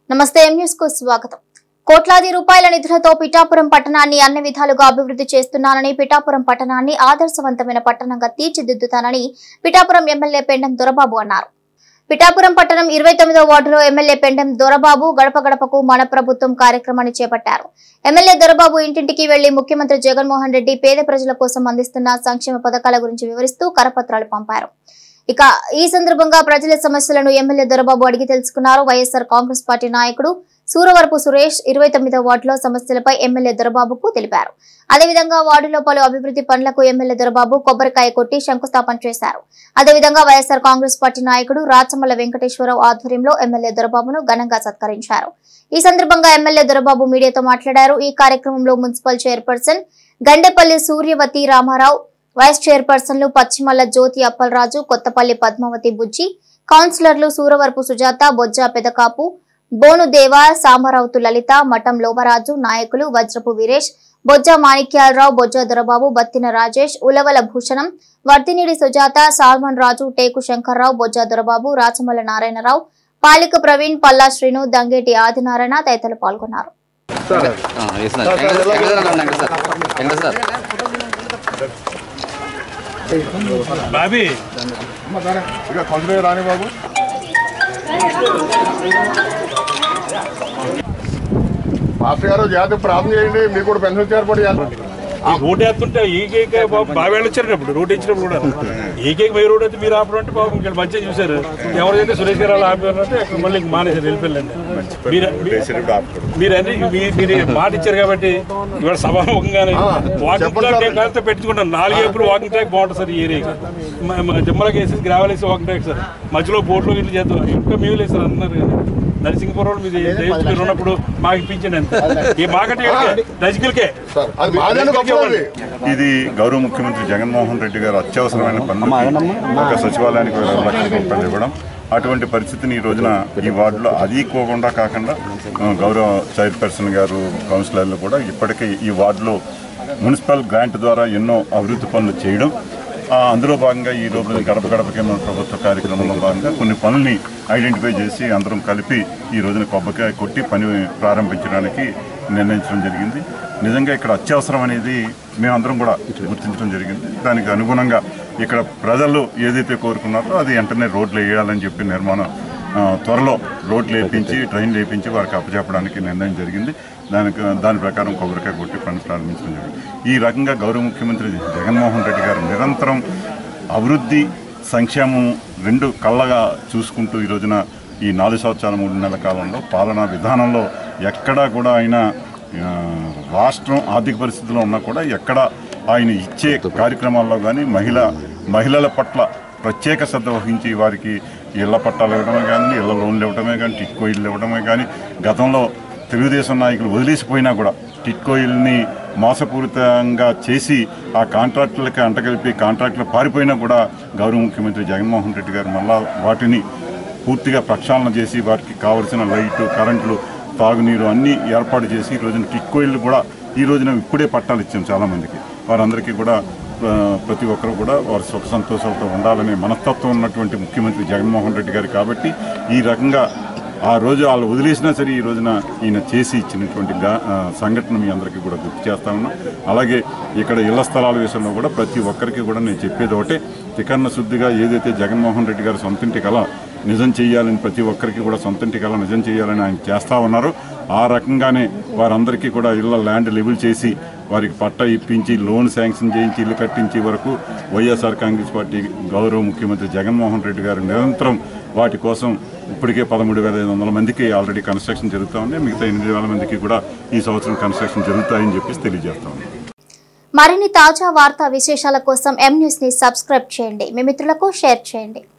నమస్తే M news కు స్వాగతం కోట్లాది రూపాయల నిధులతో పిఠాపురం పట్టణాన్ని అన్ని విధాలుగా అభివృద్ధి చేస్తున్నానని పిఠాపురం పట్టణాన్ని ఆదర్శవంతమైన పట్టణంగా తీర్చిదిద్దుతానని పిఠాపురం ఎమ్మెల్యే పెండం దొరబాబు అన్నారు పిఠాపురం పట్టణం ఇరవై తొమ్మిదో వార్డులో ఎమ్మెల్యే పెండెం దొరబాబు గడప గడపకు మన ప్రభుత్వం కార్యక్రమాన్ని చేపట్టారు ఎమ్మెల్యే దొరబాబు ఇంటింటికి వెళ్లి ముఖ్యమంత్రి జగన్మోహన్ రెడ్డి పేద ప్రజల కోసం అందిస్తున్న సంక్షేమ పథకాల గురించి వివరిస్తూ కరపత్రాలు పంపారు ఇక ఈ సందర్భంగా ప్రజల సమస్యలను ఎమ్మెల్యే దొరబాబు అడిగి తెలుసుకున్నారు వైఎస్ఆర్ కాంగ్రెస్ పార్టీ నాయకుడు సూరవరపు సురేష్ ఇరవై తొమ్మిదో వార్డులో సమస్యలపై ఎమ్మెల్యే దొరబాబుకు తెలిపారు అదేవిధంగా వార్డులో పలు అభివృద్ధి పనులకు ఎమ్మెల్యే దొరబాబు కొబ్బరికాయ కొట్టి శంకుస్థాపన చేశారు అదేవిధంగా వైఎస్ఆర్ కాంగ్రెస్ పార్టీ నాయకుడు రాచమల్ల వెంకటేశ్వరరావు ఆధ్వర్యంలో ఎమ్మెల్యే దొరబాబును ఘనంగా సత్కరించారు ఈ సందర్భంగా ఎమ్మెల్యే దొరబాబు మీడియాతో మాట్లాడారు ఈ కార్యక్రమంలో municipal chairperson Gandepalli Suryavathi Ramarao vice చైర్పర్సన్లు పశ్చిమల్ల జ్యోతి అప్పలరాజు కొత్తపల్లి పద్మావతి బుజ్జి కౌన్సిలర్లు సూరవరపు సుజాత బొజ్జా పెదకాపు బోనుదేవ సామరావుతు లలిత మఠం లోమరాజు నాయకులు వజ్రపు వీరేష్ బొజ్జ మాణిక్యాలరావు బొజ్జ దొరబాబు బత్తిన రాజేష్ ఉలవల భూషణం వర్తినిడి సుజాత సాల్మన్ రాజు టేకు శంకర్రావు బొజ్జ దొరబాబు రాచమల్ల నారాయణరావు పాలిక ప్రవీణ్ పల్లా శ్రీను దంగేటి ఆదినారాయణ తదితరులు పాల్గొన్నారు ఆ, వేస్తున్నారు. Venkateswara Venkateswara sir, Venkateswara sir. Bobby ఇక కొందరు రాని బాబు మాస్టర్ గారు జాతర ప్రార్థన చేయండి మీకు కూడా పెన్షన్ ఏర్పాటు చేయాలి ఈ రోడ్ వేస్తుంటే ఈకేక బాబు బాగా వెళ్ళొచ్చారు ఇప్పుడు రోడ్ ఇచ్చినప్పుడు కూడా ఈకేక పోయి రోడ్ అయితే మీరు ఆపడం అంటే బాబు ఇక్కడ మంచిగా చూశారు ఎవరైతే సురేష్ గారు అలా ఆపారంటే అక్కడ మళ్ళీ ఇంక మానేసారు వెళ్ళిపోయింది మీరు మీరు అన్ని మీ- మీరు మాట ఇచ్చారు కాబట్టి ఇవాళ సభాముఖంగానే వాకింగ్ చెప్పండి ట్రాక్ సార్. కాస్త పెట్టుకుంటాను నాలుగు ఏపులు వాకింగ్ ట్రాక్ బాగుంటుంది సార్ ఈ ఏరియాకి దిమ్మలకి వేసి గ్రావెల్ వేసి వాకింగ్ ట్రాక్ సార్ మధ్యలో బోట్లో ఇల్లు చేద్దాం ఇంకా మేము లేదు సార్ అన్నారు కదా నరసింహపురం మీద దయచేసి మీరు ఉన్నప్పుడు మాకు ఇప్పించండి అంతే ఈ మాకంటే రజకులకే సార్ అది మాదేనా గొప్ప అది ఇది గౌరవ ముఖ్యమంత్రి జగన్మోహన్ రెడ్డి గారు అత్యవసరమైన పనులు ఒక సచివాలయానికి ఇరవై లక్షల రూపాయలు ఇవ్వడం అటువంటి పరిస్థితిని ఈ రోజున ఈ వార్డులో అది కోకుండా కాకుండా ఆ, గౌరవ చైర్పర్సన్ గారు కౌన్సిలర్లు కూడా ఇప్పటికే ఈ వార్డులో మున్సిపల్ గ్రాంట్ ద్వారా ఎన్నో అభివృద్ధి పనులు చేయడం ఆ, అందులో భాగంగా ఈ రోజు గడప గడపకే మన ప్రభుత్వ కార్యక్రమంలో భాగంగా కొన్ని పనుల్ని ఐడెంటిఫై చేసి అందరం కలిపి ఈ రోజున కొబ్బరికాయ కొట్టి పని ప్రారంభించడానికి నిర్ణయించడం జరిగింది నిజంగా ఇక్కడ అత్యవసరం అనేది మేమందరం కూడా గుర్తించడం జరిగింది దానికి అనుగుణంగా ఇక్కడ ప్రజలు ఏదైతే కోరుకున్నారో అది వెంటనే రోడ్లు వేయాలని చెప్పి నిర్మాణం ఆ, త్వరలో రోడ్లు వేపించి ట్రైన్లు వేపించి వారికి అప్పచెప్పడానికి నిర్ణయం జరిగింది దానికి దాని ప్రకారం కొబ్బరికాయ కొట్టి పని ప్రారంభించడం జరిగింది ఈ రకంగా గౌరవ ముఖ్యమంత్రి జగన్మోహన్ రెడ్డి గారు నిరంతరం అభివృద్ధి సంక్షేమం రెండు కళ్ళగా చూసుకుంటూ ఈ రోజున ఈ నాలుగు సంవత్సరాల మూడు నెలల కాలంలో పాలనా విధానంలో ఎక్కడా కూడా ఆయన ఆ, రాష్ట్రం ఆర్థిక పరిస్థితిలో ఉన్నా కూడా ఎక్కడ ఆయన ఇచ్చే కార్యక్రమాల్లో కానీ మహిళ మహిళల పట్ల ప్రత్యేక శ్రద్ధ వహించి వారికి ఇళ్ల పట్టాలు ఇవ్వడమే కానీ ఇళ్ల లోన్లు ఇవ్వడమే కానీ టిక్కో ఇల్లు ఇవ్వడమే కానీ గతంలో తెలుగుదేశం నాయకులు వదిలేసిపోయినా కూడా టిట్కో ఇల్ని మోసపూరితంగా చేసి ఆ కాంట్రాక్టులకి అంటగలిపి కాంట్రాక్టులు పారిపోయినా కూడా గౌరవ ముఖ్యమంత్రి జగన్మోహన్ రెడ్డి గారు మళ్ళా వాటిని పూర్తిగా ప్రక్షాళన చేసి వారికి కావలసిన లైటు కరెంట్లు తాగునీరు అన్నీ ఏర్పాటు చేసి ఈ రోజున టిట్కో ఇల్లు కూడా ఈ రోజున ఇప్పుడే పట్టాలు ఇచ్చాం చాలామందికి వారందరికీ కూడా ఆ, ప్రతి ఒక్కరు కూడా వారి సుఖ సంతోషాలతో ఉండాలనే మనస్తత్వం ఉన్నటువంటి ముఖ్యమంత్రి జగన్మోహన్ రెడ్డి గారు కాబట్టి ఈ రకంగా ఆ రోజు వాళ్ళు వదిలేసినా సరే ఈ రోజున ఈయన చేసి ఇచ్చినటువంటి గా- ఆ, సంఘటన మీ అందరికీ కూడా గుర్తు చేస్తా ఉన్నా అలాగే ఇక్కడ ఇళ్ల స్థలాల విషయంలో కూడా ప్రతి ఒక్కరికి కూడా నేను చెప్పేది ఒకటే తికన్న శుద్ధిగా ఏదైతే జగన్మోహన్ రెడ్డి గారు సొంతింటి కళ నిజం చేయాలని ప్రతి ఒక్కరికి కూడా సొంతింటి కళ నిజం చేయాలని ఆయన చేస్తూ ఉన్నారు ఆ రకంగానే వారందరికీ కూడా ఇళ్ల ల్యాండ్ లెవెల్ చేసి వారికి పట్ట ఇప్పించి లోన్ శాంక్షన్ చేయించి ఇల్లు కట్టించే వరకు వైఎస్ఆర్ కాంగ్రెస్ పార్టీ గౌరవ ముఖ్యమంత్రి జగన్మోహన్ రెడ్డి గారు నిరంతరం వాటి కోసం ఇప్పటికే పదమూడు వేల ఐదు వందల మందికి ఆల్రెడీ కన్స్ట్రక్షన్ జరుగుతూ ఉంది మిగతా ఎనిమిది వేల మందికి కూడా ఈ సంవత్సరం కన్స్ట్రక్షన్ జరుగుతాయని చెప్పేసి తెలియజేస్తా ఉన్నాం మరిన్ని తాజా వార్తా విశేషాల కోసం ఎం న్యూస్ ని సబ్స్క్రైబ్ చేయండి మీ మిత్రులకు షేర్ చేయండి